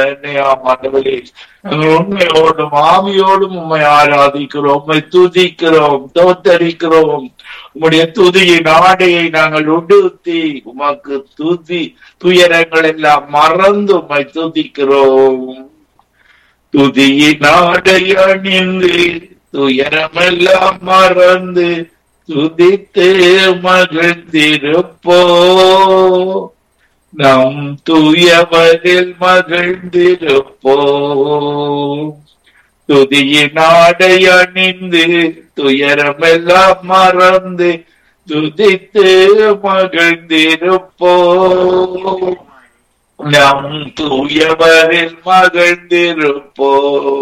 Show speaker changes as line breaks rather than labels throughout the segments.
என்னையாம் ஆண்டவரே நாங்கள் உண்மையோடும் ஆவியோடும் உண்மை ஆராதிக்கிறோம் உண்மை துதிக்கிறோம் தோத்தரிக்கிறோம் உம்முடைய துதியின் ஆடையை நாங்கள் உடுத்தி உமக்கு துதி துயரங்கள் எல்லாம் மறந்து உம்மை துதிக்கிறோம் துதியின் ஆடை அணிந்து துயரமெல்லாம் மறந்து துதித்து மகிழ்ந்திருப்போ நம் தூயவரில் மகிழ்ந்திருப்போ துதியின் ஆடை அணிந்து துயரமெல்லாம் மறந்து துதித்து மகிழ்ந்திருப்போ நம் தூயவரில் மகிழ்ந்திருப்போ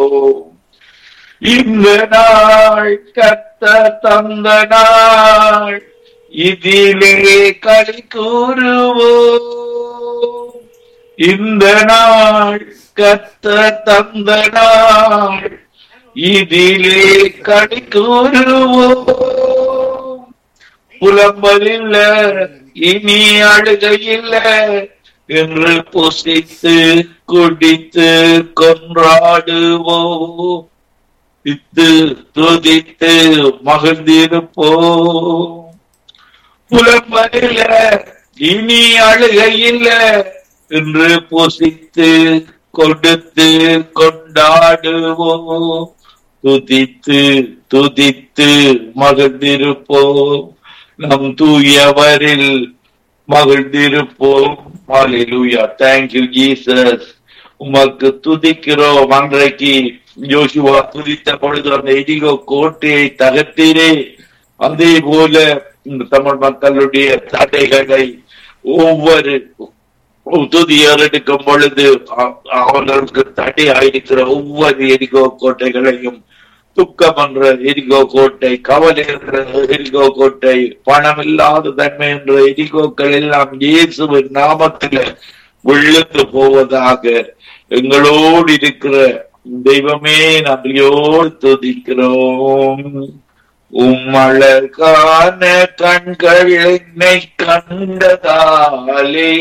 இந்த நாள் கத்த தந்த நாள் இதிலே களி கூறுவோம் இந்த நாள் கத்த தந்த நாள் இதிலே களி கூறுவோம் புலம்பலில்ல இனி அழுகையில்ல என்று புசித்து குடித்து கொன்றாடுவோம் இத்து துதித்து மகிழ்ந்திருப்போம் புலம்பலில இனி அழுகையில்ல என்று புசித்து கொடுத்து கொண்டாடுவோம் துதித்து துதித்து மகிழ்ந்திருப்போம் நம் தூயவரில் மகிழ்ந்திருப்போம் ஹalleluya thank you jesus உமக்கு துதிக்கிறோம் அன்றைக்கு யோசுவா துதித்த பொழுது அந்த எரிகோ கோட்டையை தகர்த்தீரே அதே போல இந்த தமிழ் மக்களுடைய தடைகளை ஒவ்வொரு துதியர் எடுக்கும் பொழுது அ- அவர்களுக்கு தடையாயிருக்கிற ஒவ்வொரு எரிகோ கோட்டைகளையும் துக்கம் என்ற எரிகோ கோட்டை கவலை என்ற எரிகோ கோட்டை பணம் இல்லாத தன்மை என்ற எரிகோக்கள் எல்லாம் இயேசுவின் நாமத்தில விழுந்து போவதாக எங்களோடு இருக்கிற தெய்வமே நன்றியோடு துதிக்கிறோம் உம்மழகான கண்கள் என்னை கண்டதாலே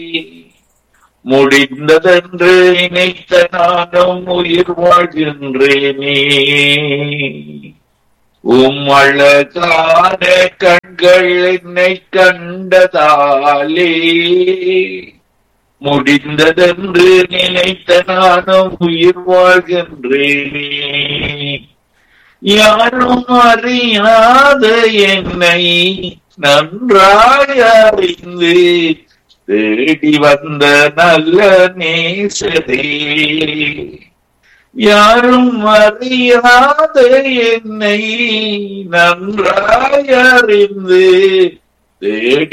முடிந்ததென்று நினைத்த நானும் உயிர் வாழ்கின்றேனே உம் அழகான கண்கள் என்னை கண்டதாலே முடிந்ததென்று நினைத்த நானும் உயிர் வாழ்கின்றேனே யாரும் அறியாத என்னை நன்றாய் அறிந்து தேடி வந்த நல்ல நேசரே யாரும் அறியாத என்னை நன்றாய் அறிந்து தேடி